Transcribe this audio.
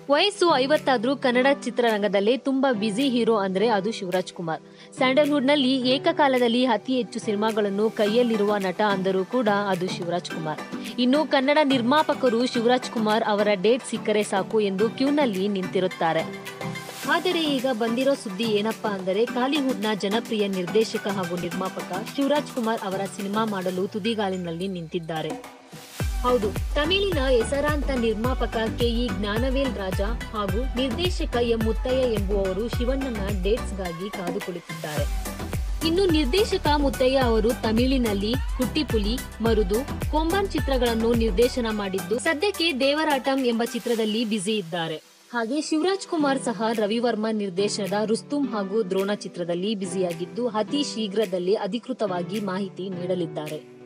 ವಯಸ್ಸು ಐವತ್ತಾದ್ರೂ ಕನ್ನಡ ಚಿತ್ರರಂಗದಲ್ಲಿ ತುಂಬಾ ಬ್ಯುಸಿ ಹೀರೋ ಅಂದ್ರೆ ಅದು ಶಿವರಾಜ್ ಕುಮಾರ್ ಸ್ಯಾಂಡಲ್ವುಡ್ ನಲ್ಲಿ ಏಕಕಾಲದಲ್ಲಿ ಅತಿ ಹೆಚ್ಚು ಸಿನಿಮಾಗಳನ್ನು ಕೈಯಲ್ಲಿರುವ ನಟ ಅಂದರೂ ಕೂಡ ಅದು ಶಿವರಾಜ್ ಕುಮಾರ್ ಇನ್ನು ಕನ್ನಡ ನಿರ್ಮಾಪಕರು ಶಿವರಾಜ್ ಕುಮಾರ್ ಅವರ ಡೇಟ್ ಸಿಕ್ಕರೆ ಸಾಕು ಎಂದು ಕ್ಯೂನಲ್ಲಿ ನಿಂತಿರುತ್ತಾರೆ ಆದರೆ ಈಗ ಬಂದಿರೋ ಸುದ್ದಿ ಏನಪ್ಪಾ ಅಂದರೆ ಕಾಲಿವುಡ್ನ ಜನಪ್ರಿಯ ನಿರ್ದೇಶಕ ಹಾಗೂ ನಿರ್ಮಾಪಕ ಶಿವರಾಜ್ ಕುಮಾರ್ ಅವರ ಸಿನಿಮಾ ಮಾಡಲು ತುದಿಗಾಲಿನಲ್ಲಿ ನಿಂತಿದ್ದಾರೆ ಹೌದು ತಮಿಳಿನ ಹೆಸರಾಂತ ನಿರ್ಮಾಪಕ ಕೆಇ ಜ್ಞಾನವೇಲ್ ರಾಜ ಹಾಗೂ ನಿರ್ದೇಶಕ ಎಂ ಮುತ್ತಯ್ಯ ಎಂಬುವವರು ಶಿವಣ್ಣನ ಡೇಟ್ಸ್ಗಾಗಿ ಕಾದು ಕುಳಿತಿದ್ದಾರೆ ಇನ್ನು ನಿರ್ದೇಶಕ ಮುತ್ತಯ್ಯ ಅವರು ತಮಿಳಿನಲ್ಲಿ ಹುಟ್ಟಿಪುಲಿ ಮರುದು ಕೊಂಬನ್ ಚಿತ್ರಗಳನ್ನು ನಿರ್ದೇಶನ ಮಾಡಿದ್ದು ಸದ್ಯಕ್ಕೆ ದೇವರಾಟಂ ಎಂಬ ಚಿತ್ರದಲ್ಲಿ ಬ್ಯುಸಿ ಇದ್ದಾರೆ ಹಾಗೆ ಶಿವರಾಜ್ ಕುಮಾರ್ ಸಹ ರವಿವರ್ಮ ನಿರ್ದೇಶನದ ರುಸ್ತುಂ ಹಾಗೂ ದ್ರೋಣ ಚಿತ್ರದಲ್ಲಿ ಬ್ಯುಸಿಯಾಗಿದ್ದು ಅತಿ ಶೀಘ್ರದಲ್ಲೇ ಅಧಿಕೃತವಾಗಿ ಮಾಹಿತಿ ನೀಡಲಿದ್ದಾರೆ